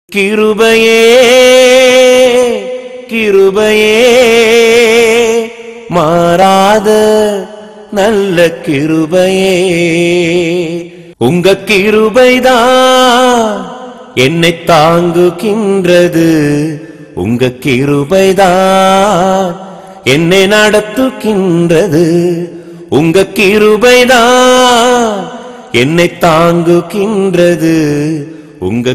கிருபையே கிருபையே மாறாத நல்ல கிருபையே உங்க கிருபைதான் என்னை தாங்குகின்றது உங்க கிருபைதான் என்னை நடத்துகின்றது உங்க கிருபைதான் என்னை தாங்குகின்றது உங்க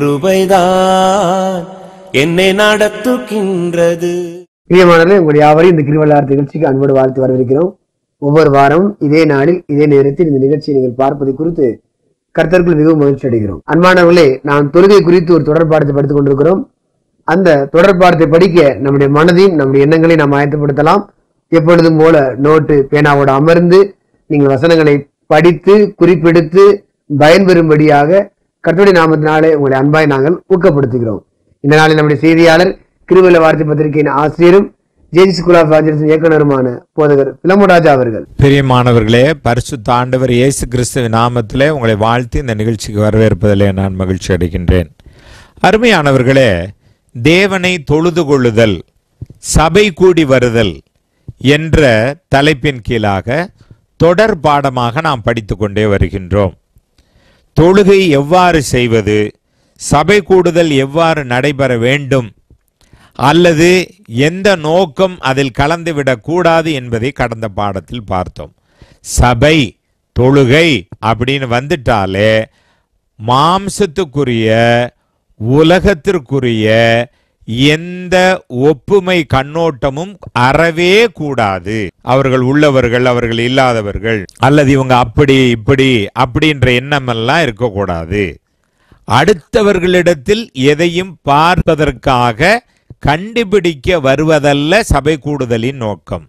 கிருபைதான் என்னை நடத்துகின்றது பிரியமானவர்களே உங்களுடைய யாவரையும் இந்த கிருவல்லார் நிகழ்ச்சிக்கு அன்போடு வாழ்த்து வரவேற்கிறோம் ஒவ்வொரு வாரமும் இதே நாளில் இதே நேரத்தில் இந்த நிகழ்ச்சியை நீங்கள் பார்ப்பது குறித்து கர்த்தருக்குள் மிகவும் மகிழ்ச்சி அடைகிறோம் அன்பானவர்களே நாம் தொழுகை குறித்து ஒரு தொடர்பாடத்தை படித்துக் கொண்டிருக்கிறோம் அந்த தொடர்பாடத்தை படிக்க நம்முடைய மனதையும் நம்முடைய எண்ணங்களையும் நாம் ஆயத்தப்படுத்தலாம் எப்பொழுதும் போல நோட்டு பேனாவோடு அமர்ந்து நீங்கள் வசனங்களை படித்து குறிப்பெடுத்து பயன்பெறும்படியாக கர்த்தருடைய நாமத்தினாலே உங்களை அன்பாய் நாங்கள் ஊக்கப்படுத்துகிறோம் இந்த நாளில் நம்முடைய செய்தியாளர் கிருவல வார்த்தை பத்திரிகையின் ஆசிரியரும் ஜேஜி ஸ்கூல் ஆஃப் ஆஜர்ஸ் இயக்குனருமான போதகர் பிலமுராஜா அவர்கள் பிரியமானவர்களே பரிசுத்த ஆண்டவர் இயேசு கிறிஸ்துவின் நாமத்திலே உங்களை வாழ்த்தி இந்த நிகழ்ச்சிக்கு வரவேற்பதிலே நான் மகிழ்ச்சி அடைகின்றேன் அருமையானவர்களே தேவனை தொழுது கொள்ளுதல் சபை கூடி வருதல் என்ற தலைப்பின் கீழாக தொடர் பாடமாக நாம் படித்துக் கொண்டே வருகின்றோம் தொழுகை எவ்வாறு செய்வது சபை கூடுதல் எவ்வாறு நடைபெற வேண்டும் அல்லது எந்த நோக்கம் அதில் கலந்துவிடக் கூடாது என்பதை கடந்த பாடத்தில் பார்த்தோம் சபை தொழுகை அப்படின்னு வந்துட்டாலே மாம்சத்துக்குரிய உலகத்திற்குரிய எந்த ஒப்புமை கண்ணோட்டமும் அறவே கூடாது அவர்கள் உள்ளவர்கள் அவர்கள் இல்லாதவர்கள் அல்லது இவங்க அப்படி இப்படி அப்படின்ற எண்ணம் எல்லாம் இருக்கக்கூடாது அடுத்தவர்களிடத்தில் எதையும் பார்ப்பதற்காக கண்டுபிடிக்க வருவதல்ல சபை கூடுதலின் நோக்கம்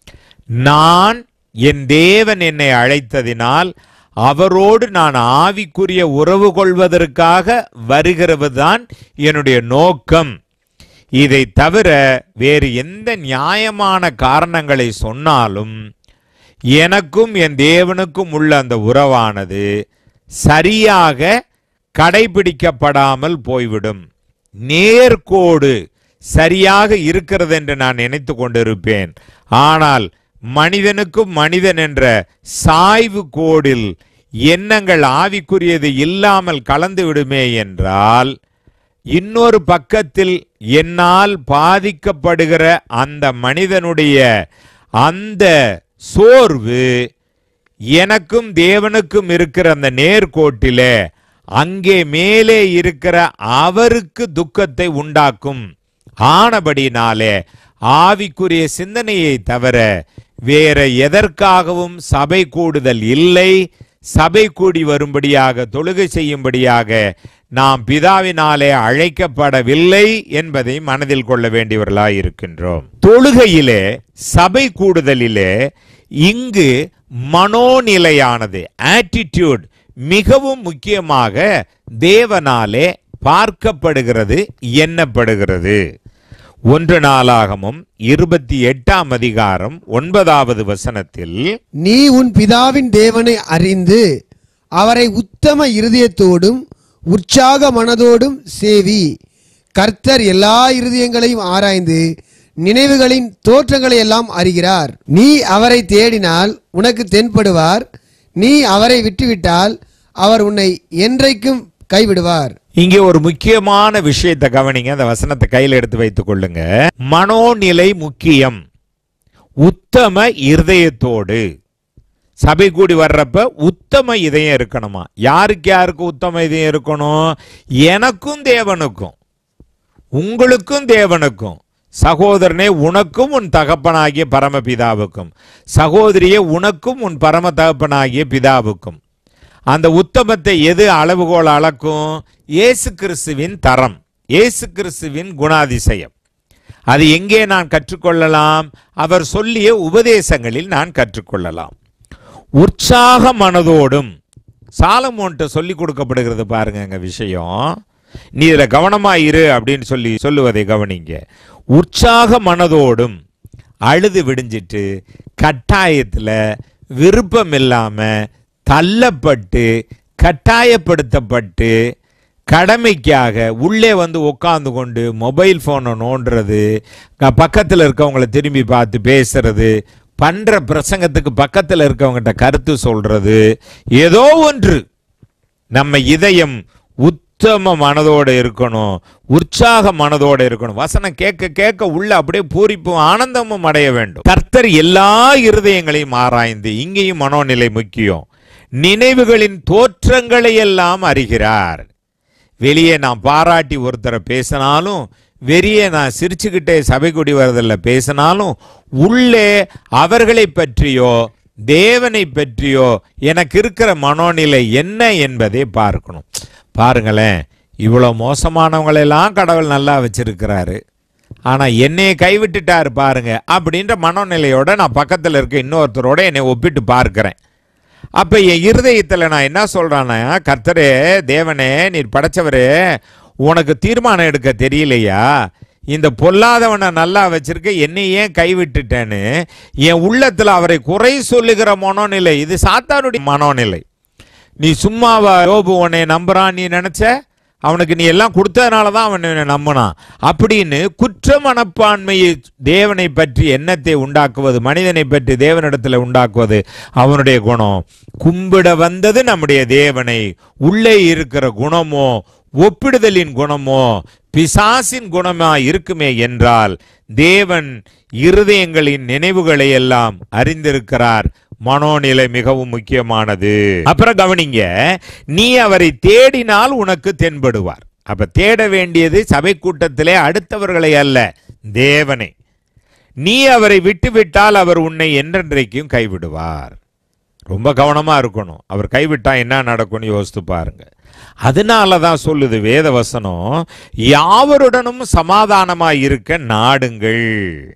நான் என் தேவன் என்னை அழைத்ததினால் அவரோடு நான் ஆவிக்குரிய உறவு கொள்வதற்காக வருகிறதுதான் என்னுடைய நோக்கம் இதை தவிர வேறு எந்த நியாயமான காரணங்களை சொன்னாலும் எனக்கும் என் தேவனுக்கும் உள்ள அந்த உறவானது சரியாக கடைபிடிக்கப்படாமல் போய்விடும் நேர்கோடு சரியாக இருக்கிறது என்று நான் நினைத்து கொண்டிருப்பேன் ஆனால் மனிதனுக்கும் மனிதன் என்ற சாய்வு கோடில் எண்ணங்கள் ஆவிக்குரியது இல்லாமல் கலந்து விடுமே என்றால் இன்னொரு பக்கத்தில் என்னால் பாதிக்கப்படுகிற அந்த மனிதனுடைய அந்த சோர்வு எனக்கும் தேவனுக்கும் இருக்கிற அந்த நேர்கோட்டிலே அங்கே மேலே இருக்கிற அவருக்கு துக்கத்தை உண்டாக்கும் ஆனபடினாலே ஆவிக்குரிய சிந்தனையை தவிர வேற எதற்காகவும் சபை கூடுதல் இல்லை சபை கூடி வரும்படியாக தொழுகை செய்யும்படியாக நாம் பிதாவினாலே அழைக்கப்படவில்லை என்பதை மனதில் கொள்ள வேண்டியவர்களாய் இருக்கின்றோம் தொழுகையிலே சபை கூடுதலிலே இங்கு மனோநிலையானது ஆட்டிடியூட் மிகவும் முக்கியமாக தேவனாலே பார்க்கப்படுகிறது எண்ணப்படுகிறது ஒன்று நாளாகமும் இருபத்தி எட்டாம் அதிகாரம் ஒன்பதாவது வசனத்தில் நீ உன் பிதாவின் தேவனை அறிந்து அவரை உத்தம இருதயத்தோடும் உற்சாக மனதோடும் சேவி கர்த்தர் எல்லா இருதயங்களையும் ஆராய்ந்து நினைவுகளின் தோற்றங்களை எல்லாம் அறிகிறார் நீ அவரை தேடினால் உனக்கு தென்படுவார் நீ அவரை விட்டுவிட்டால் அவர் உன்னை என்றைக்கும் கைவிடுவார் இங்கே ஒரு முக்கியமான விஷயத்தை கவனிங்க அந்த வசனத்தை கையில் எடுத்து வைத்துக் கொள்ளுங்க மனோநிலை முக்கியம் உத்தம இருதயத்தோடு சபை கூடி வர்றப்ப உத்தம இதயம் இருக்கணுமா யாருக்கு யாருக்கு உத்தம இதயம் இருக்கணும் எனக்கும் தேவனுக்கும் உங்களுக்கும் தேவனுக்கும் சகோதரனே உனக்கும் உன் தகப்பனாகிய பரமபிதாவுக்கும் சகோதரியே உனக்கும் உன் பரம தகப்பனாகிய பிதாவுக்கும் அந்த உத்தமத்தை எது அளவுகோல் அளக்கும் இயேசு கிறிஸ்துவின் தரம் இயேசு கிறிஸ்துவின் குணாதிசயம் அது எங்கே நான் கற்றுக்கொள்ளலாம் அவர் சொல்லிய உபதேசங்களில் நான் கற்றுக்கொள்ளலாம் உற்சாக மனதோடும் சாலமோன்ட்ட சொல்லி கொடுக்கப்படுகிறது பாருங்க எங்க விஷயம் நீ இதுல கவனமா இரு அப்படின்னு சொல்லி சொல்லுவதை கவனிங்க உற்சாக மனதோடும் அழுது விடிஞ்சிட்டு கட்டாயத்துல விருப்பம் இல்லாம தள்ளப்பட்டு கட்டாயப்படுத்தப்பட்டு கடமைக்காக உள்ளே வந்து உட்கார்ந்து கொண்டு மொபைல் ஃபோனை நோண்டுறது க- பக்கத்தில் இருக்கவங்கள திரும்பி பார்த்து பேசுறது பண்ற பிரசங்கத்துக்கு பக்கத்தில் இருக்கவங்ககிட்ட கருத்து சொல்றது ஏதோ ஒன்று நம்ம இதயம் உத்தம மனதோட இருக்கணும் உற்சாக மனதோட இருக்கணும் வசனம் கேட்க கேட்க உள்ள அப்படியே பூரிப்பும் ஆனந்தமும் அடைய வேண்டும் கர்த்தர் எல்லா இருதயங்களையும் ஆராய்ந்து இங்கேயும் மனோநிலை முக்கியம் நினைவுகளின் தோற்றங்களை எல்லாம் அறிகிறார் வெளியே நான் பாராட்டி ஒருத்தரை பேசினாலும் வெளியே நான் சிரிச்சுக்கிட்டே சபை கூடி வரதில்ல பேசினாலும் உள்ளே அவர்களை பற்றியோ தேவனை பற்றியோ எனக்கு இருக்கிற மனோநிலை என்ன என்பதை பார்க்கணும் பாருங்களேன் இவ்வளோ மோசமானவங்களெல்லாம் கடவுள் நல்லா வச்சிருக்கிறாரு ஆனா என்னைய கைவிட்டுட்டாரு பாருங்க அப்படின்ற மனோநிலையோட நான் பக்கத்தில் இருக்க இன்னொருத்தரோட என்னை ஒப்பிட்டு பார்க்கிறேன் அப்ப என் இருதயத்துல நான் என்ன சொல்றானா கர்த்தரே தேவனே நீர் படைச்சவரே உனக்கு தீர்மானம் எடுக்க தெரியலையா இந்த பொல்லாதவனை நல்லா வச்சிருக்க என்னை ஏன் கைவிட்டுட்டேன்னு என் உள்ளத்துல அவரை குறை சொல்லுகிற மனோநிலை இது சாத்தானுடைய மனோநிலை நீ சும்மாவா யோபு உன்னை நம்புறான் நீ நினைச்ச அவனுக்கு நீ எல்லாம் கொடுத்ததுனால தான் அவன் உன்னை நம்பினான் அப்படின்னு குற்ற மனப்பான்மையை தேவனை பற்றி எண்ணத்தை உண்டாக்குவது மனிதனை பற்றி தேவனிடத்தில் உண்டாக்குவது அவனுடைய குணம் கும்பிட வந்தது நம்முடைய தேவனை உள்ளே இருக்கிற குணமோ ஒப்பிடுதலின் குணமோ பிசாசின் குணமா இருக்குமே என்றால் தேவன் இருதயங்களின் நினைவுகளை எல்லாம் அறிந்திருக்கிறார் மனோநிலை மிகவும் முக்கியமானது அப்புறம் கவனிங்க நீ அவரை தேடினால் உனக்கு தென்படுவார் அப்ப தேட வேண்டியது சபை கூட்டத்திலே அடுத்தவர்களை அல்ல தேவனை நீ அவரை விட்டுவிட்டால் அவர் உன்னை என்றென்றைக்கும் கைவிடுவார் ரொம்ப கவனமா இருக்கணும் அவர் கைவிட்டா என்ன நடக்கும்னு யோசித்து பாருங்க அதனால தான் சொல்லுது வேத வசனம் யாவருடனும் சமாதானமாய் இருக்க நாடுங்கள்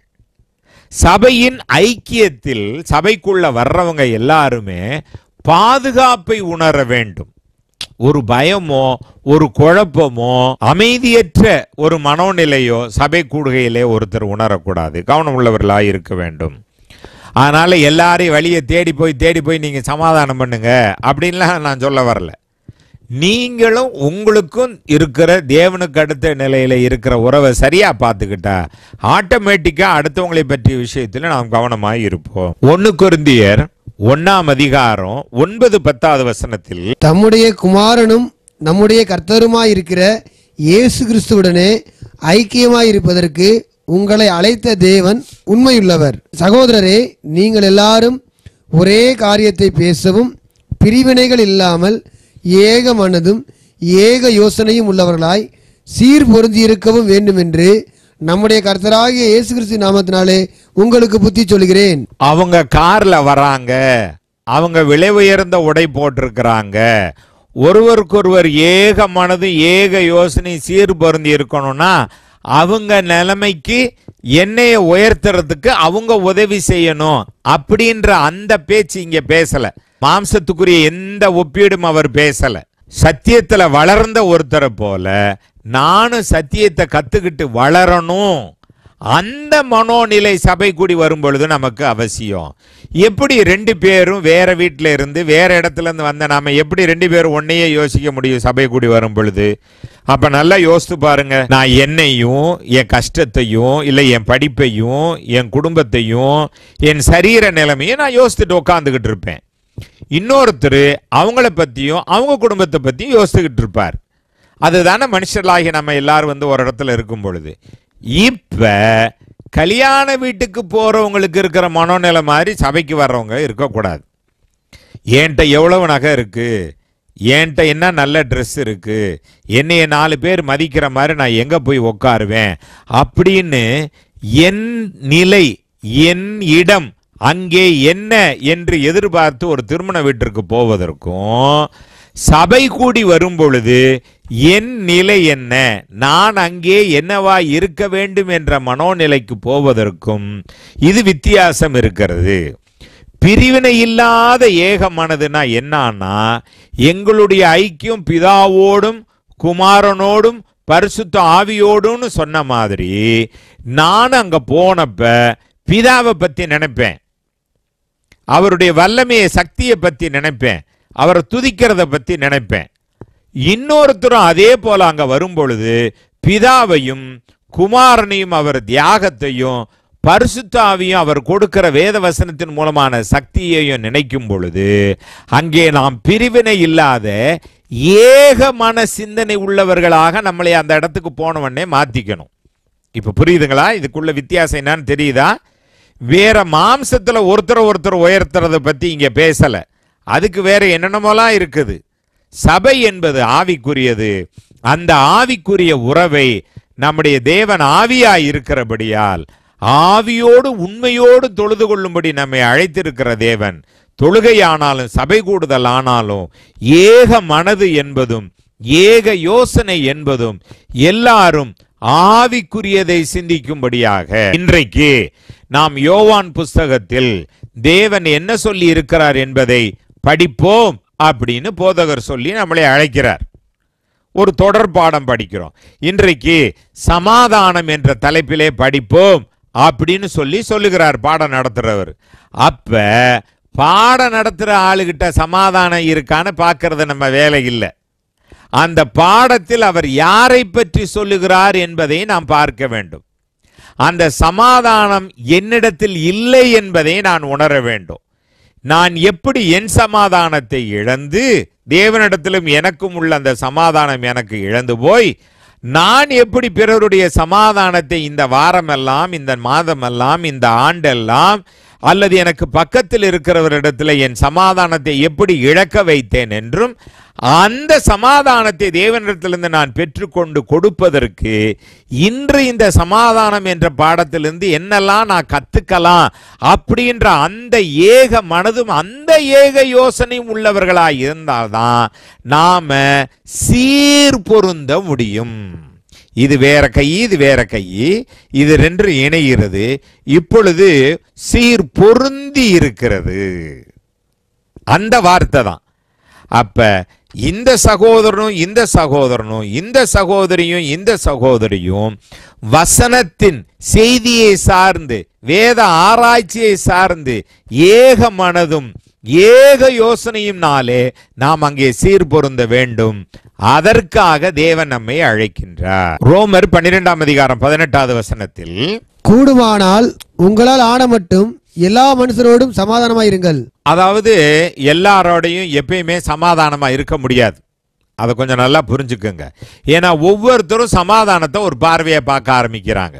சபையின் ஐக்கியத்தில் சபைக்குள்ள வர்றவங்க எல்லாருமே பாதுகாப்பை உணர வேண்டும் ஒரு பயமோ ஒரு குழப்பமோ அமைதியற்ற ஒரு மனோநிலையோ சபை கூடுகையிலே ஒருத்தர் உணரக்கூடாது கவனம் உள்ளவர்களாக இருக்க வேண்டும் அதனால எல்லாரையும் வழியை தேடி போய் தேடி போய் நீங்க சமாதானம் பண்ணுங்க அப்படின்லாம் நான் சொல்ல வரல நீங்களும் உங்களுக்கும் இருக்கிற தேவனுக்கு அடுத்த நிலையில இருக்கிற உறவை சரியா பார்த்துக்கிட்டா ஆட்டோமேட்டிக்கா அடுத்தவங்களை பற்றிய விஷயத்துல நாம் கவனமாய் இருப்போம் ஒன்னு கொருந்தியர் ஒன்னாம் அதிகாரம் ஒன்பது பத்தாவது வசனத்தில் தம்முடைய குமாரனும் நம்முடைய கர்த்தருமாய் இருக்கிற இயேசு கிறிஸ்துவுடனே ஐக்கியமாய் இருப்பதற்கு உங்களை அழைத்த தேவன் உண்மையுள்ளவர் சகோதரரே நீங்கள் எல்லாரும் ஒரே காரியத்தை பேசவும் பிரிவினைகள் இல்லாமல் ஏக மனதும் ஏக யோசனையும் உள்ளவர்களாய் சீர் பொருந்தியிருக்கவும் வேண்டுமென்று நம்முடைய கர்த்தராகிய இயேசு கிறிஸ்து நாமத்தினாலே உங்களுக்கு புத்தி சொல்கிறேன் அவங்க கார்ல வராங்க அவங்க விலை உயர்ந்த உடை போட்டிருக்கிறாங்க ஒருவருக்கொருவர் ஏக மனதும் ஏக யோசனை சீர் பொருந்தி இருக்கணும்னா அவங்க நிலைமைக்கு என்னைய உயர்த்துறதுக்கு அவங்க உதவி செய்யணும் அப்படின்ற அந்த பேச்சு இங்க பேசல மாம்சத்துக்குரிய எந்த ஒப்பீடும் அவர் பேசல சத்தியத்துல வளர்ந்த ஒருத்தரை போல நானும் சத்தியத்தை கத்துக்கிட்டு வளரணும் அந்த மனோநிலை சபை கூடி வரும் பொழுது நமக்கு அவசியம் எப்படி ரெண்டு பேரும் வேற வீட்டில இருந்து வேற இடத்துல இருந்து வந்த நாம எப்படி ரெண்டு பேரும் ஒன்னையே யோசிக்க முடியும் சபை கூடி வரும் பொழுது அப்ப நல்லா யோசித்து பாருங்க நான் என்னையும் என் கஷ்டத்தையும் இல்லை என் படிப்பையும் என் குடும்பத்தையும் என் சரீர நிலைமையும் நான் யோசித்துட்டு உட்காந்துக்கிட்டு இருப்பேன் இன்னொருத்தர் அவங்கள பத்தியும் அவங்க குடும்பத்தை பத்தியும் யோசித்துக்கிட்டு இருப்பார் அதுதானே மனுஷர்களாகி நம்ம எல்லாரும் வந்து ஒரு இடத்துல இருக்கும் பொழுது இப்ப கல்யாண வீட்டுக்கு போறவங்களுக்கு இருக்கிற மனோநிலை மாதிரி சபைக்கு வர்றவங்க இருக்கக்கூடாது என்கிட்ட எவ்வளவு நகை இருக்கு என்கிட்ட என்ன நல்ல ட்ரெஸ் இருக்கு என்னைய நாலு பேர் மதிக்கிற மாதிரி நான் எங்க போய் உட்காருவேன் அப்படின்னு என் நிலை என் இடம் அங்கே என்ன என்று எதிர்பார்த்து ஒரு திருமண வீட்டிற்கு போவதற்கும் சபை கூடி வரும் பொழுது என் நிலை என்ன நான் அங்கே என்னவா இருக்க வேண்டும் என்ற மனோநிலைக்கு போவதற்கும் இது வித்தியாசம் இருக்கிறது பிரிவினை இல்லாத ஏக மனதுனா என்னன்னா எங்களுடைய ஐக்கியம் பிதாவோடும் குமாரனோடும் பரிசுத்த ஆவியோடும்னு சொன்ன மாதிரி நான் அங்க போனப்ப பிதாவை பத்தி நினைப்பேன் அவருடைய வல்லமையை சக்தியை பத்தி நினைப்பேன் அவரை துதிக்கிறத பத்தி நினைப்பேன் இன்னொருத்தரும் அதே போல அங்க வரும் பொழுது பிதாவையும் குமாரனையும் அவர் தியாகத்தையும் பரிசுத்தாவியும் அவர் கொடுக்கிற வேத வசனத்தின் மூலமான சக்தியையும் நினைக்கும் பொழுது அங்கே நாம் பிரிவினை இல்லாத ஏக மன சிந்தனை உள்ளவர்களாக நம்மளை அந்த இடத்துக்கு போனவனே மாத்திக்கணும் இப்ப புரியுதுங்களா இதுக்குள்ள வித்தியாசம் என்னன்னு தெரியுதா வேற மாம்சத்துல ஒருத்தர் ஒருத்தர் உயர்த்துறத பத்தி இங்க பேசல அதுக்கு வேற என்னென்னமோலாம் இருக்குது சபை என்பது ஆவிக்குரியது அந்த ஆவிக்குரிய உறவை நம்முடைய தேவன் ஆவியாய் இருக்கிறபடியால் ஆவியோடு உண்மையோடு தொழுது கொள்ளும்படி நம்மை அழைத்திருக்கிற தேவன் தொழுகையானாலும் சபை கூடுதல் ஆனாலும் ஏக மனது என்பதும் ஏக யோசனை என்பதும் எல்லாரும் ஆவிக்குரியதை சிந்திக்கும்படியாக இன்றைக்கு நாம் யோவான் புஸ்தகத்தில் தேவன் என்ன சொல்லி இருக்கிறார் என்பதை படிப்போம் அப்படின்னு போதகர் சொல்லி நம்மளை அழைக்கிறார் ஒரு தொடர் பாடம் படிக்கிறோம் இன்றைக்கு சமாதானம் என்ற தலைப்பிலே படிப்போம் அப்படின்னு சொல்லி சொல்லுகிறார் பாடம் நடத்துறவர் அப்ப பாடம் நடத்துற ஆளுகிட்ட சமாதானம் இருக்கான்னு பார்க்கறது நம்ம வேலை இல்லை அந்த பாடத்தில் அவர் யாரை பற்றி சொல்லுகிறார் என்பதை நாம் பார்க்க வேண்டும் அந்த சமாதானம் என்னிடத்தில் இல்லை என்பதை நான் உணர வேண்டும் நான் எப்படி என் சமாதானத்தை இழந்து தேவனிடத்திலும் எனக்கும் உள்ள அந்த சமாதானம் எனக்கு இழந்து போய் நான் எப்படி பிறருடைய சமாதானத்தை இந்த வாரமெல்லாம் இந்த மாதமெல்லாம் இந்த ஆண்டெல்லாம் அல்லது எனக்கு பக்கத்தில் இருக்கிறவரிடத்தில் என் சமாதானத்தை எப்படி இழக்க வைத்தேன் என்றும் அந்த சமாதானத்தை தேவனிடத்திலிருந்து நான் பெற்றுக்கொண்டு கொடுப்பதற்கு இன்று இந்த சமாதானம் என்ற பாடத்திலிருந்து என்னெல்லாம் நான் கத்துக்கலாம் அப்படின்ற அந்த ஏக மனதும் அந்த ஏக யோசனையும் உள்ளவர்களாய் இருந்தால்தான் நாம சீர் பொருந்த முடியும் இது வேற கை இது வேற கை இது ரெண்டு இணைகிறது இப்பொழுது சீர் பொருந்தி இருக்கிறது அந்த வார்த்தை தான் அப்ப இந்த சகோதரனும் இந்த சகோதரனும் இந்த சகோதரியும் இந்த சகோதரியும் வசனத்தின் செய்தியை சார்ந்து வேத ஆராய்ச்சியை சார்ந்து ஏக மனதும் ஏக யோசனையும்னாலே நாம் அங்கே சீர் பொருந்த வேண்டும் அதற்காக தேவன் நம்மை அழைக்கின்றார் ரோமர் பன்னிரெண்டாம் அதிகாரம் பதினெட்டாவது வசனத்தில் கூடுமானால் உங்களால் ஆன மட்டும் எல்லா மனுஷரோடும் சமாதானமாயிருங்கள் அதாவது எல்லாரோடையும் எப்பயுமே சமாதானமா இருக்க முடியாது அதை கொஞ்சம் நல்லா புரிஞ்சுக்கோங்க ஏன்னா ஒவ்வொருத்தரும் சமாதானத்தை ஒரு பார்வையை பார்க்க ஆரம்பிக்கிறாங்க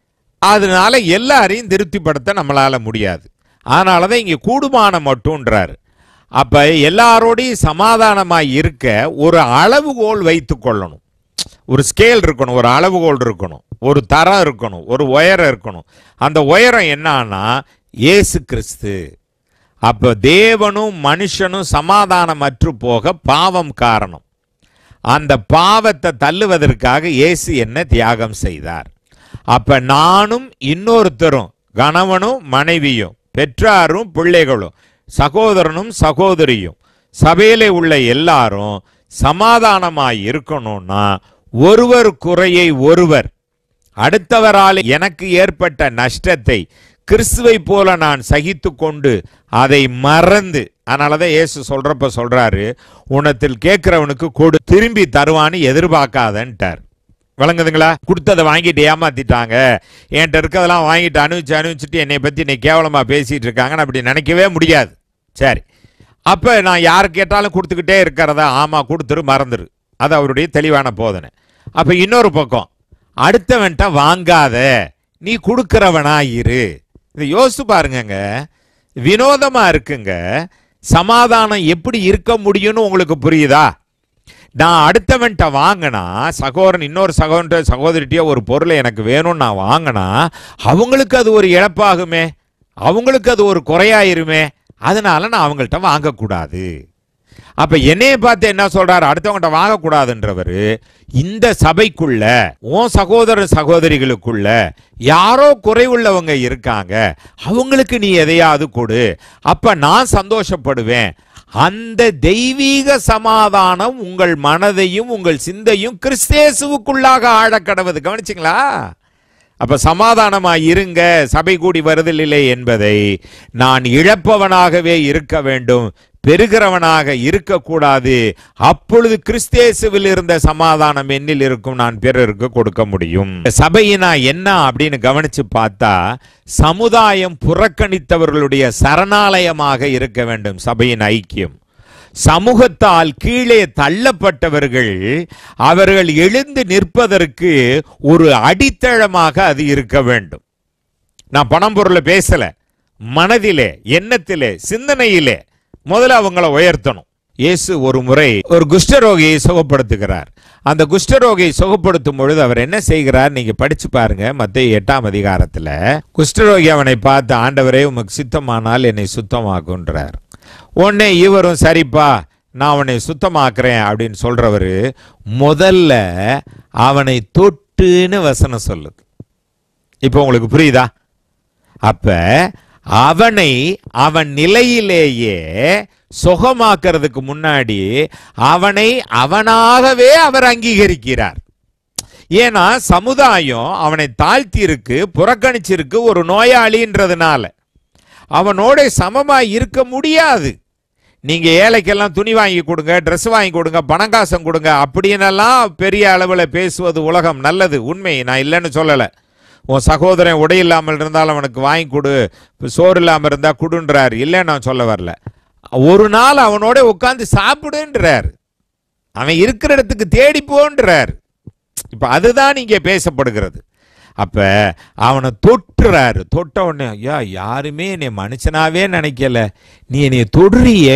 அதனால எல்லாரையும் திருப்திப்படுத்த நம்மளால முடியாது அதனால தான் இங்கே கூடுமானம் மட்டும்ன்றாரு அப்ப எல்லாரோடையும் சமாதானமாய் இருக்க ஒரு அளவுகோல் வைத்து கொள்ளணும் ஒரு ஸ்கேல் இருக்கணும் ஒரு அளவுகோல் இருக்கணும் ஒரு தரம் இருக்கணும் ஒரு உயரம் இருக்கணும் அந்த உயரம் என்னன்னா இயேசு கிறிஸ்து அப்ப தேவனும் மனுஷனும் சமாதானமற்று போக பாவம் காரணம் அந்த பாவத்தை தள்ளுவதற்காக இயேசு என்ன தியாகம் செய்தார் அப்ப நானும் இன்னொருத்தரும் கணவனும் மனைவியும் பெற்றாரும் பிள்ளைகளும் சகோதரனும் சகோதரியும் சபையிலே உள்ள எல்லாரும் சமாதானமாய் இருக்கணும்னா ஒருவர் குறையை ஒருவர் அடுத்தவரால் எனக்கு ஏற்பட்ட நஷ்டத்தை கிறிஸ்துவை போல நான் சகித்து கொண்டு அதை மறந்து அதனாலதான் இயேசு சொல்றப்ப சொல்றாரு உனத்தில் கேட்கிறவனுக்கு கொடு திரும்பி தருவான்னு எதிர்பார்க்காதன்ட்டார் விளங்குதுங்களா கொடுத்ததை வாங்கிட்டு ஏமாத்திட்டாங்க என்கிட்ட இருக்கதெல்லாம் வாங்கிட்டு அனுபவிச்சு அனுபவிச்சுட்டு என்னை பத்தி என்னை கேவலமா பேசிட்டு இருக்காங்கன்னு அப்படி நினைக்கவே முடியாது சரி அப்ப நான் யார் கேட்டாலும் கொடுத்துக்கிட்டே இருக்கிறதா ஆமா கொடுத்துரு மறந்துரு அது அவருடைய தெளிவான போதனை அப்ப இன்னொரு பக்கம் அடுத்தவன்ட்ட வாங்காத நீ கொடுக்கிறவனா இரு இதை யோசிச்சு பாருங்கங்க வினோதமா இருக்குங்க சமாதானம் எப்படி இருக்க முடியும்னு உங்களுக்கு புரியுதா நான் அடுத்தவன்ட்ட வாங்கினா சகோதரன் இன்னொரு சகோதரன் சகோதரிட்டியோ ஒரு பொருளை எனக்கு வேணும்னு நான் வாங்கினா அவங்களுக்கு அது ஒரு இழப்பாகுமே அவங்களுக்கு அது ஒரு குறையாயிருமே அதனால நான் அவங்கள்ட்ட வாங்கக்கூடாது அப்ப என்னைய பார்த்து என்ன சொல்றாரு அடுத்தவங்கள்ட்ட வாங்கக்கூடாதுன்றவர் இந்த சபைக்குள்ள உன் சகோதர சகோதரிகளுக்குள்ள யாரோ குறைவுள்ளவங்க இருக்காங்க அவங்களுக்கு நீ எதையாவது கொடு அப்ப நான் சந்தோஷப்படுவேன் அந்த தெய்வீக சமாதானம் உங்கள் மனதையும் உங்கள் சிந்தையும் கிறிஸ்தேசுவுக்குள்ளாக ஆழக்கடவது கவனிச்சிங்களா அப்ப சமாதானமா இருங்க சபை கூடி வருதலில்லை என்பதை நான் இழப்பவனாகவே இருக்க வேண்டும் பெருகிறவனாக இருக்கக்கூடாது அப்பொழுது கிறிஸ்தேசுவில் இருந்த சமாதானம் என்னில் இருக்கும் நான் பிறருக்கு கொடுக்க முடியும் சபையினா என்ன அப்படின்னு கவனிச்சு பார்த்தா சமுதாயம் புறக்கணித்தவர்களுடைய சரணாலயமாக இருக்க வேண்டும் சபையின் ஐக்கியம் சமூகத்தால் கீழே தள்ளப்பட்டவர்கள் அவர்கள் எழுந்து நிற்பதற்கு ஒரு அடித்தளமாக அது இருக்க வேண்டும் நான் பணம் பொருளை பேசல மனதிலே எண்ணத்திலே சிந்தனையிலே முதல்ல அவங்கள உயர்த்தணும் இயேசு ஒரு முறை ஒரு குஷ்டரோகியை சுகப்படுத்துகிறார் அந்த குஷ்டரோகியை சுகப்படுத்தும் பொழுது அவர் என்ன செய்கிறார் நீங்க படிச்சு பாருங்க மத்திய எட்டாம் அதிகாரத்துல குஷ்டரோகி அவனை பார்த்து ஆண்டவரே உமக்கு சித்தமானால் என்னை சுத்தமாக்குன்றார் உடனே இவரும் சரிப்பா நான் அவனை சுத்தமாக்குறேன் அப்படின்னு சொல்றவரு முதல்ல அவனை தொட்டுன்னு வசனம் சொல்லுது இப்போ உங்களுக்கு புரியுதா அப்ப அவனை அவன் நிலையிலேயே சுகமாக்குறதுக்கு முன்னாடி அவனை அவனாகவே அவர் அங்கீகரிக்கிறார் ஏன்னா சமுதாயம் அவனை தாழ்த்தியிருக்கு புறக்கணிச்சிருக்கு ஒரு நோயாளின்றதுனால அவனோட சமமா இருக்க முடியாது நீங்க ஏழைக்கெல்லாம் துணி வாங்கி கொடுங்க Dress வாங்கி கொடுங்க பணம் காசம் கொடுங்க அப்படின்னெல்லாம் பெரிய அளவில் பேசுவது உலகம் நல்லது உண்மை நான் இல்லைன்னு சொல்லலை உன் சகோதரன் உடை இல்லாமல் இருந்தால் அவனுக்கு வாங்கி கொடு சோறு இல்லாமல் இருந்தால் குடுன்றார் இல்லைன்னு நான் சொல்ல வரல ஒரு நாள் அவனோட உட்காந்து சாப்பிடுன்றார் அவன் இருக்கிற இடத்துக்கு தேடி போன்றார் இப்ப அதுதான் இங்கே பேசப்படுகிறது அப்ப அவனை தொட்டுறாரு தொட்ட உடனே ஐயா யாருமே என்னை மனுஷனாவே நினைக்கல நீ என்னைய தொடுறியே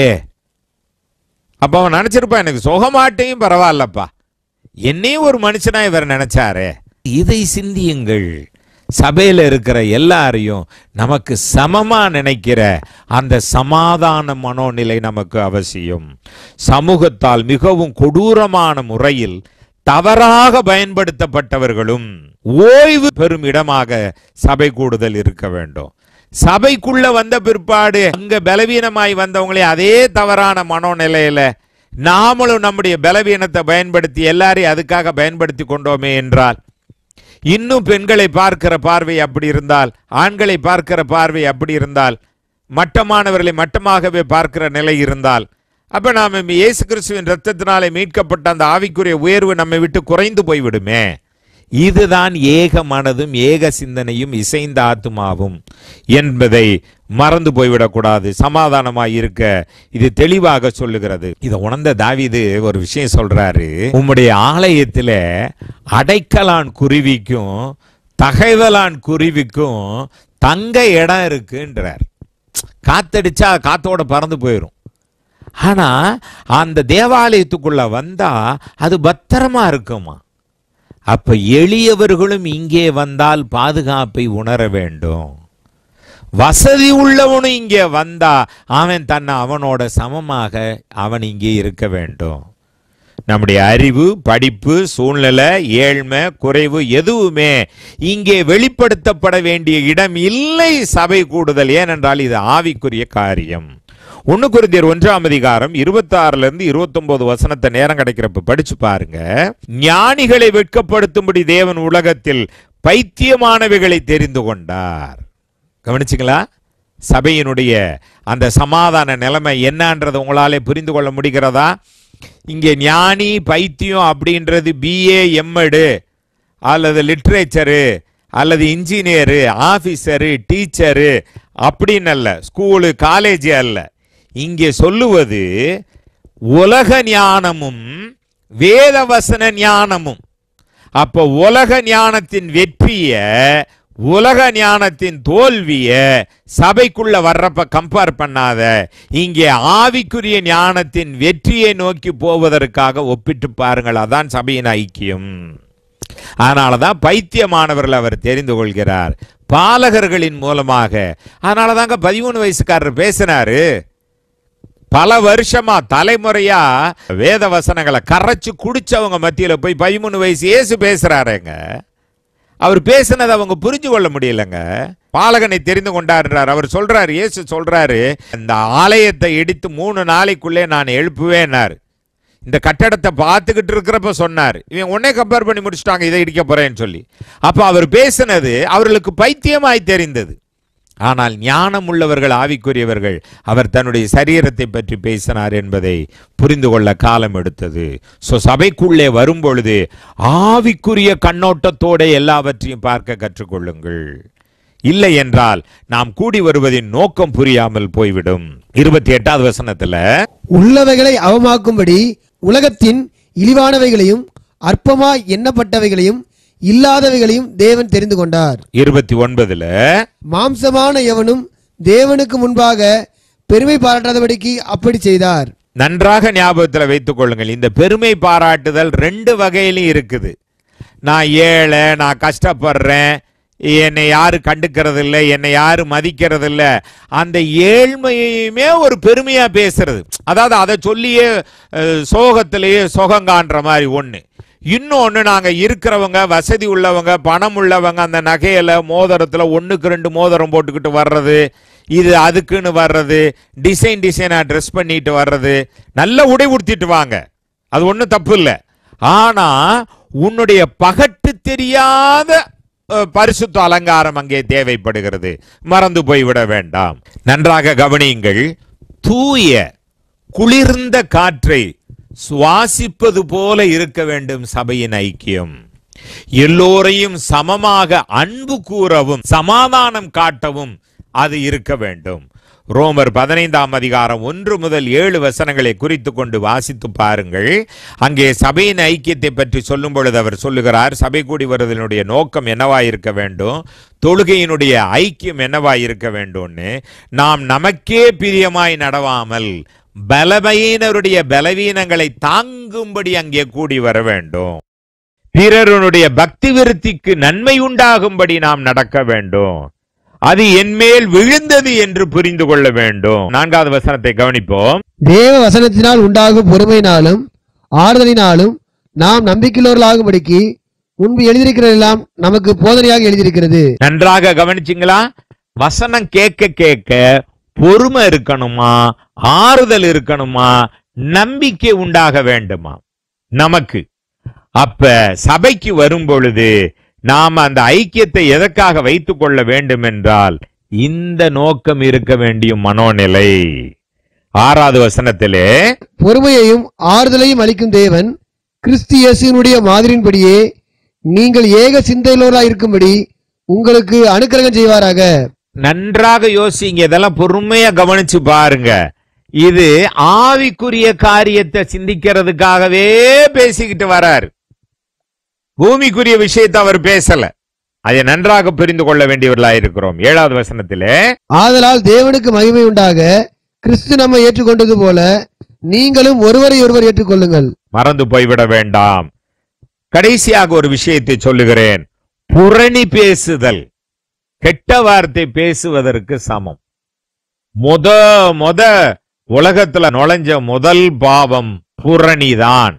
அப்ப அவன் நினைச்சிருப்பான் எனக்கு சுகமாட்டையும் பரவாயில்லப்பா என்னையும் ஒரு மனுஷனா இவர் நினைச்சாரே இதை சிந்தியுங்கள் சபையில இருக்கிற எல்லாரையும் நமக்கு சமமா நினைக்கிற அந்த சமாதான மனோநிலை நமக்கு அவசியம் சமூகத்தால் மிகவும் கொடூரமான முறையில் தவறாக பயன்படுத்தப்பட்டவர்களும் ஓய்வு பெறும் இடமாக சபை கூடுதல் இருக்க வேண்டும் சபைக்குள்ள வந்த பிற்பாடு அங்க பலவீனமாய் வந்தவங்களே அதே தவறான மனோநிலையில நாமளும் நம்முடைய பலவீனத்தை பயன்படுத்தி எல்லாரையும் அதுக்காக பயன்படுத்தி கொண்டோமே என்றால் இன்னும் பெண்களை பார்க்கிற பார்வை அப்படி இருந்தால் ஆண்களை பார்க்கிற பார்வை அப்படி இருந்தால் மட்டமானவர்களை மட்டமாகவே பார்க்கிற நிலை இருந்தால் அப்ப நாம இயேசு கிறிஸ்துவின் ரத்தத்தினாலே மீட்கப்பட்ட அந்த ஆவிக்குரிய உயர்வு நம்மை விட்டு குறைந்து போய்விடுமே இதுதான் ஏக மனதும் ஏக சிந்தனையும் இசைந்த ஆத்துமாவும் என்பதை மறந்து போய்விடக்கூடாது சமாதானமாய் இருக்க இது தெளிவாக சொல்லுகிறது இதை உணர்ந்த தாவீது ஒரு விஷயம் சொல்றாரு உம்முடைய ஆலயத்துல அடைக்கலான் குருவிக்கும் தகைவலான் குருவிக்கும் தங்க இடம் இருக்குன்றார் காத்தடிச்சா காத்தோட பறந்து போயிடும் ஆனா அந்த தேவாலயத்துக்குள்ள வந்தா அது பத்திரமா இருக்குமா அப்ப எளியவர்களும் இங்கே வந்தால் பாதுகாப்பை உணர வேண்டும் வசதி உள்ளவனும் இங்கே வந்தா அவன் தன்னை அவனோட சமமாக அவன் இங்கே இருக்க வேண்டும் நம்முடைய அறிவு படிப்பு சூழ்நிலை ஏழ்மை குறைவு எதுவுமே இங்கே வெளிப்படுத்தப்பட வேண்டிய இடம் இல்லை சபை கூடுதல் ஏனென்றால் இது ஆவிக்குரிய காரியம் ஒன்னு குருந்தியர் ஒன்றாம் அதிகாரம் இருபத்தாறுல இருந்து இருபத்தொன்பது வசனத்தை நேரம் கிடைக்கிறப்ப படிச்சு பாருங்க ஞானிகளை வெட்கப்படுத்தும்படி தேவன் உலகத்தில் பைத்தியமானவைகளை தெரிந்து கொண்டார் கவனிச்சிங்களா சபையினுடைய அந்த சமாதான நிலைமை என்னன்றதை உங்களாலே புரிந்து கொள்ள முடிகிறதா இங்கே ஞானி பைத்தியம் அப்படின்றது பிஏ எம்எடு அல்லது லிட்ரேச்சரு அல்லது இன்ஜினியரு ஆபீசரு டீச்சரு அப்படின்னு அல்ல ஸ்கூலு காலேஜ் அல்ல இங்கே சொல்லுவது உலக ஞானமும் வேதவசன ஞானமும் அப்போ உலக ஞானத்தின் வெற்றிய உலக ஞானத்தின் தோல்விய சபைக்குள்ள வர்றப்ப கம்பேர் பண்ணாத இங்கே ஆவிக்குரிய ஞானத்தின் வெற்றியை நோக்கி போவதற்காக ஒப்பிட்டு பாருங்கள் அதான் சபையின் ஐக்கியம் அதனாலதான் பைத்தியமானவர்கள் அவர் தெரிந்து கொள்கிறார் பாலகர்களின் மூலமாக அதனாலதாங்க பதிமூணு வயசுக்காரர் பேசினாரு பல வருஷமா தலைமுறையா வேத வசனங்களை கரைச்சு குடிச்சவங்க மத்தியில போய் பதிமூணு வயசு இயேசு பேசுறாருங்க அவர் பேசினதை அவங்க புரிஞ்சு கொள்ள முடியலங்க பாலகனை தெரிந்து கொண்டாருன்றார் அவர் சொல்றாரு இயேசு சொல்றாரு இந்த ஆலயத்தை இடித்து மூணு நாளைக்குள்ளே நான் எழுப்புவேன்னார் இந்த கட்டடத்தை பார்த்துக்கிட்டு இருக்கிறப்ப சொன்னார் இவன் உடனே கம்பேர் பண்ணி முடிச்சுட்டாங்க இதை இடிக்க போறேன்னு சொல்லி அப்ப அவர் பேசினது அவர்களுக்கு பைத்தியமாய் தெரிந்தது ஆனால் ஞானம் உள்ளவர்கள் ஆவிக்குரியவர்கள் அவர் தன்னுடைய சரீரத்தை பற்றி பேசினார் என்பதை புரிந்து கொள்ள காலம் எடுத்தது ஸோ சபைக்குள்ளே வரும்பொழுது ஆவிக்குரிய கண்ணோட்டத்தோட எல்லாவற்றையும் பார்க்க கற்றுக்கொள்ளுங்கள் இல்லை என்றால் நாம் கூடி வருவதின் நோக்கம் புரியாமல் போய்விடும் இருபத்தி எட்டாவது வசனத்துல உள்ளவைகளை அவமாக்கும்படி உலகத்தின் இழிவானவைகளையும் அற்பமாய் எண்ணப்பட்டவைகளையும் இல்லாதவைகளையும் தேவன் தெரிந்து கொண்டார் இருபத்தி ஒன்பதுல மாம்சமான எவனும் தேவனுக்கு முன்பாக பெருமை பாராட்டாதபடிக்கு அப்படி செய்தார் நன்றாக ஞாபகத்தில் வைத்துக் கொள்ளுங்கள் இந்த பெருமை பாராட்டுதல் ரெண்டு வகையிலும் இருக்குது நான் ஏழை நான் கஷ்டப்படுறேன் என்னை யாரு கண்டுக்கிறது இல்லை என்னை யாரு மதிக்கிறது இல்லை அந்த ஏழ்மையுமே ஒரு பெருமையா பேசுறது அதாவது அதை சொல்லியே அஹ், சோகத்திலேயே சோகம் காண்ற மாதிரி ஒண்ணு இன்னொன்னு நாங்க இருக்கிறவங்க வசதி உள்ளவங்க பணம் உள்ளவங்க அந்த நகையில மோதிரத்துல ஒண்ணுக்கு ரெண்டு மோதிரம் போட்டுக்கிட்டு வர்றது இது அதுக்குன்னு வர்றது டிசைன் டிசைனா ட்ரெஸ் பண்ணிட்டு வர்றது நல்ல உடை உடுத்திட்டு வாங்க அது ஒண்ணும் தப்பு இல்லை ஆனா உன்னுடைய பகட்டு தெரியாத அஹ், பரிசுத்த அலங்காரம் அங்கே தேவைப்படுகிறது மறந்து போய்விட வேண்டாம் நன்றாக கவனியுங்கள் தூய குளிர்ந்த காற்றை சுவாசிப்பது போல இருக்க வேண்டும் சபையின் ஐக்கியம் எல்லோரையும் சமமாக அன்பு கூறவும் சமாதானம் காட்டவும் அது இருக்க வேண்டும் ரோமர் பதினைந்தாம் அதிகாரம் ஒன்று முதல் ஏழு வசனங்களை குறித்து கொண்டு வாசித்து பாருங்கள் அங்கே சபையின் ஐக்கியத்தை பற்றி சொல்லும் பொழுது அவர் சொல்லுகிறார் சபை கூடி வருவதனுடைய நோக்கம் என்னவாய் இருக்க வேண்டும் தொழுகையினுடைய ஐக்கியம் என்னவாய் இருக்க வேண்டும்னு நாம் நமக்கே பிரியமாய் நடவாமல் பலவீனருடைய பலவீனங்களை தாங்கும்படி அங்கே கூடி வர வேண்டும் பிறருடைய பக்தி விருத்திக்கு நன்மை உண்டாகும்படி நாம் நடக்க வேண்டும் அது என்மேல் விழுந்தது என்று புரிந்து கொள்ள வேண்டும் நான்காவது வசனத்தை கவனிப்போம் தேவ வசனத்தினால் உண்டாகும் பொறுமையினாலும் ஆறுதலினாலும் நாம் நம்பிக்கையுள்ளவர்களாகும்படிக்கு முன்பு எழுதியிருக்கிறதெல்லாம் நமக்கு போதனையாக எழுதியிருக்கிறது நன்றாக கவனிச்சிங்களா வசனம் கேட்க கேட்க பொறுமை இருக்கணுமா ஆறுதல் இருக்கணுமா நம்பிக்கை உண்டாக வேண்டுமா நமக்கு அப்ப சபைக்கு வரும் பொழுது நாம் அந்த ஐக்கியத்தை எதற்காக வைத்துக் கொள்ள வேண்டும் என்றால் இந்த நோக்கம் இருக்க வேண்டிய மனோநிலை ஆறாவது வசனத்திலே பொறுமையையும் ஆறுதலையும் அளிக்கும் தேவன் கிறிஸ்து இயேசுவினுடைய மாதிரியின்படியே நீங்கள் ஏக சிந்தையுள்ளவர்களாக இருக்கும்படி உங்களுக்கு அனுக்கிரகம் செய்வாராக நன்றாக யோசிங்க இதெல்லாம் பொறுமையா கவனிச்சு பாருங்க இது ஆவிக்குரிய காரியத்தை சிந்திக்கிறதுக்காகவே பேசிக்கிட்டு வரார் பூமிக்குரிய விஷயத்தை அவர் பேசல அதை நன்றாக புரிந்து கொள்ள வேண்டியவர்களாக இருக்கிறோம் ஏழாவது வசனத்திலே ஆதலால் தேவனுக்கு மகிமை உண்டாக கிறிஸ்து நம்மை ஏற்றுக்கொண்டது போல நீங்களும் ஒருவரை ஒருவர் ஏற்றுக்கொள்ளுங்கள் மறந்து போய்விட வேண்டாம் கடைசியாக ஒரு விஷயத்தை சொல்லுகிறேன் புரணி பேசுதல் கெட்ட வார்த்தை பேசுவதற்கு சமம் முத முத உலகத்துல நுழைஞ்ச முதல் பாவம் புரணிதான்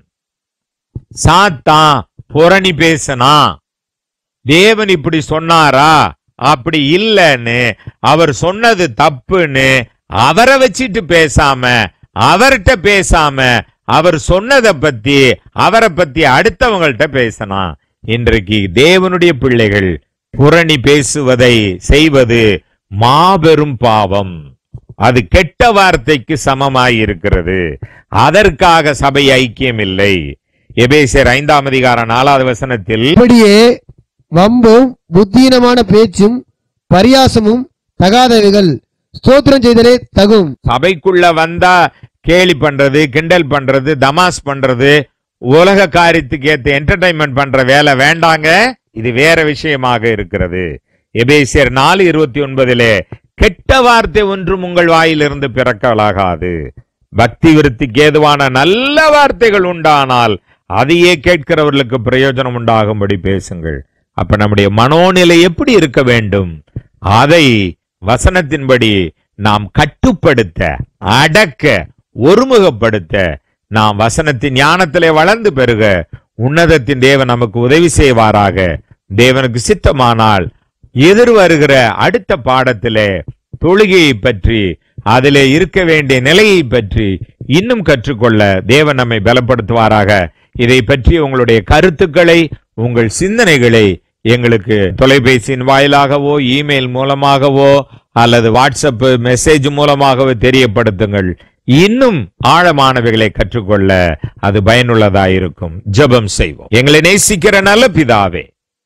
சாத்தான் புரணி பேசினா தேவன் இப்படி சொன்னாரா அப்படி இல்லைன்னு அவர் சொன்னது தப்புன்னு அவரை வச்சிட்டு பேசாம அவர்கிட்ட பேசாம அவர் சொன்னதை பத்தி அவரை பத்தி அடுத்தவங்கள்ட்ட பேசலாம் இன்றைக்கு தேவனுடைய பிள்ளைகள் புரணி பேசுவதை செய்வது மாபெரும் பாவம் அது கெட்ட வார்த்தைக்கு சமமாய் இருக்கிறது அதற்காக சபை ஐக்கியம் இல்லை எபேசியர் ஐந்தாம் அதிகாரம் நாலாவது வசனத்தில் இப்படியே வம்பும் புத்தீனமான பேச்சும் பரியாசமும் தகாதவைகள் ஸ்தோத்திரம் செய்தலே தகும் சபைக்குள்ள வந்தா கேலி பண்றது கிண்டல் பண்றது தமாஸ் பண்றது உலக காரியத்துக்கு ஏத்த என்டர்டைன்மெண்ட் பண்ற வேலை வேண்டாங்க இது வேற விஷயமாக இருக்கிறது எபேசியர் நாலு இருபத்தி ஒன்பதிலே கெட்ட வார்த்தை ஒன்றும் உங்கள் வாயிலிருந்து பிறக்கலாகாது பக்தி விருத்திக்கு ஏதுவான நல்ல வார்த்தைகள் உண்டானால் அதையே கேட்கிறவர்களுக்கு பிரயோஜனம் உண்டாகும்படி பேசுங்கள் அப்ப நம்முடைய மனோநிலை எப்படி இருக்க வேண்டும் அதை வசனத்தின்படி நாம் கட்டுப்படுத்த அடக்க ஒருமுகப்படுத்த நாம் வசனத்தின் ஞானத்திலே வளர்ந்து பெருக உன்னதத்தின் தேவன் நமக்கு உதவி செய்வாராக தேவனுக்கு சித்தமானால் எதிர் வருகிற அடுத்த பாடத்திலே தொழுகையை பற்றி அதிலே இருக்க வேண்டிய நிலையை பற்றி இன்னும் கற்றுக்கொள்ள தேவன் நம்மை பலப்படுத்துவாராக இதை பற்றி உங்களுடைய கருத்துக்களை உங்கள் சிந்தனைகளை எங்களுக்கு தொலைபேசியின் வாயிலாகவோ இமெயில் மூலமாகவோ அல்லது வாட்ஸ்அப் மெசேஜ் மூலமாகவே தெரியப்படுத்துங்கள் இன்னும் ஆழமானவைகளை கற்றுக்கொள்ள அது பயனுள்ளதாயிருக்கும் ஜெபம் செய்வோம் எங்களை நேசிக்கிற நல்ல பிதாவே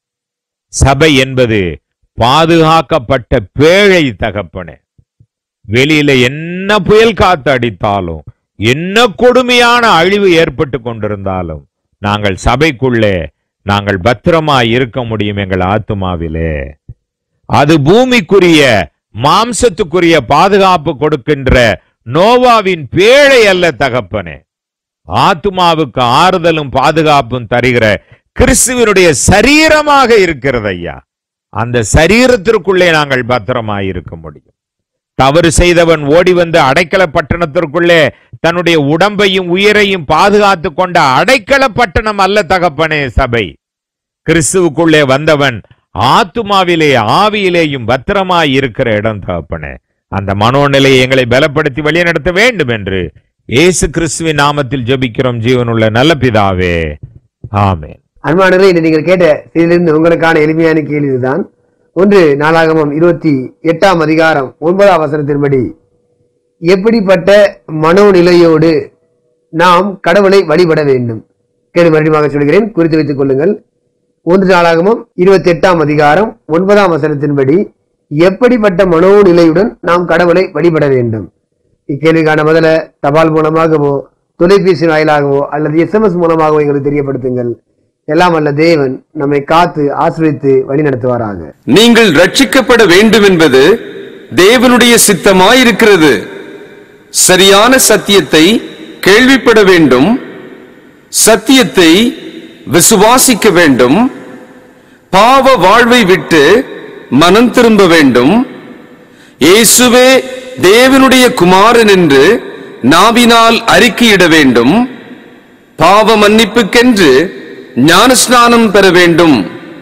சபை என்பது பாதுகாக்கப்பட்ட பேழை தகப்பனே வெளியில என்ன புயல் காத்து அடித்தாலும் என்ன கொடுமையான அழிவு ஏற்பட்டு கொண்டிருந்தாலும் நாங்கள் சபைக்குள்ளே நாங்கள் பத்திரமாய் இருக்க முடியும் எங்கள் ஆத்துமாவிலே அது பூமிக்குரிய மாம்சத்துக்குரிய பாதுகாப்பு கொடுக்கின்ற நோவாவின் பேழை அல்ல தகப்பனே ஆத்துமாவுக்கு ஆறுதலும் பாதுகாப்பும் தருகிற கிறிஸ்துவனுடைய சரீரமாக இருக்கிறது ஐயா அந்த சரீரத்திற்குள்ளே நாங்கள் பத்திரமாய் இருக்க முடியும் தவறு செய்தவன் ஓடி வந்து அடைக்கல பட்டணத்திற்குள்ளே தன்னுடைய உடம்பையும் உயிரையும் பாதுகாத்து கொண்ட அடைக்கல பட்டணம் அல்ல தகப்பனே சபை கிறிஸ்துவுக்குள்ளே வந்தவன் ஆத்துமாவிலே ஆவியிலேயும் பத்திரமாய் இருக்கிற இடம் தகப்பனே அந்த மனோநிலையை எங்களை பலப்படுத்தி வழிநடத்த வேண்டும் என்று இயேசு கிறிஸ்துவின் நாமத்தில் ஜெபிக்கிறோம் ஜீவனுள்ள நல்ல பிதாவே ஆமென் அன்பானவர்களே இன்று நீங்கள் கேட்ட செய்தியிலிருந்து உங்களுக்கான எளிமையான கேள்வி இதுதான் ஒன்று நாளாகமம் இருபத்தி எட்டாம் அதிகாரம் ஒன்பதாம் வசனத்தின்படி எப்படிப்பட்ட மனோநிலையோடு நாம் கடவுளை வழிபட வேண்டும் கேள்வி மறுபடியும் சொல்கிறேன் குறித்து வைத்துக் கொள்ளுங்கள் ஒன்று நாளாகமம் இருபத்தி எட்டாம் அதிகாரம் ஒன்பதாம் வசனத்தின்படி எப்படிப்பட்ட மனோநிலையுடன் நாம் கடவுளை வழிபட வேண்டும் இக்கேள்விக்கான பதில தபால் மூலமாகவோ தொலைபேசி வாயிலாகவோ அல்லது எஸ்எம்எஸ் மூலமாகவோ எங்களுக்கு தெரியப்படுத்துங்கள் எல்லாம் அல்ல தேவன் நம்மை காத்து ஆசிரித்து வழி நடத்துவாராக நீங்கள் ரட்சிக்கப்பட வேண்டும் என்பது தேவனுடைய சித்தமாயிருக்கிறது சரியான சத்தியத்தை கேள்விப்பட வேண்டும் சத்தியத்தை விசுவாசிக்க வேண்டும் பாவ வாழ்வை விட்டு மனம் திரும்ப வேண்டும் இயேசுவே தேவனுடைய குமாரன் என்று நாவினால் அறிக்கையிட வேண்டும் பாவ மன்னிப்புக்கென்று ஞானஸ்நானம் பெற வேண்டும்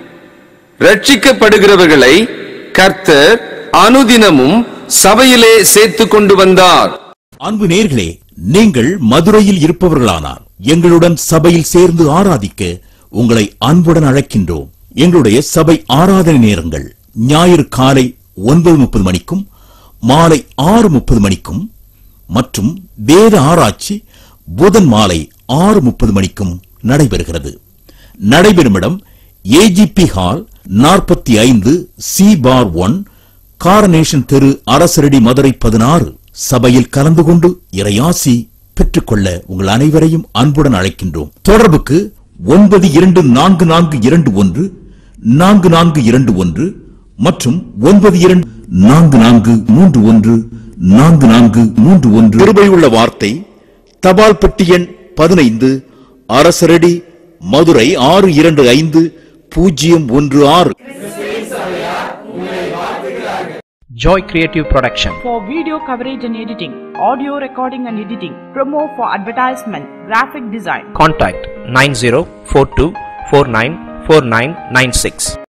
ரட்சிக்கப்படுகிறவர்களை கர்த்தர் அனுதினமும் சபையிலே சேர்த்துக் கொண்டு வந்தார் அன்பு நேர்களே நீங்கள் மதுரையில் இருப்பவர்களானார் எங்களுடன் சபையில் சேர்ந்து ஆராதிக்க உங்களை அன்புடன் அழைக்கின்றோம் எங்களுடைய சபை ஆராதனை நேரங்கள் ஞாயிறு காலை ஒன்பது முப்பது மணிக்கும் மாலை ஆறு முப்பது மணிக்கும் மற்றும் வேத ஆராய்ச்சி புதன் மாலை ஆறு முப்பது மணிக்கும் நடைபெறுகிறது நடைபெறும் இடம் ஏஜிபி ஹால் நாற்பத்தி ஐந்து சி பார் ஒன் காரனேஷன் தெரு அரசரடி மதுரை பதினாறு சபையில் கலந்து கொண்டு இறையாசி பெற்றுக்கொள்ள உங்கள் அனைவரையும் அன்புடன் அழைக்கின்றோம் தொடர்புக்கு ஒன்பது இரண்டு நான்கு நான்கு இரண்டு ஒன்று நான்கு நான்கு இரண்டு ஒன்று மற்றும் ஒன்பது இரண்டு நான்கு நான்கு மூன்று ஒன்று நான்கு நான்கு மூன்று ஒன்று கிருபையுள்ள வார்த்தை தபால் பெட்டி எண் பதினைந்து அரசரடி மதுரை ஆறு இரண்டு ஐந்து பூஜ்ஜியம் ஒன்று ஆறு Joy Creative Production. for video coverage and editing, audio recording and editing, promo for advertisement, graphic design. Contact 9042494996.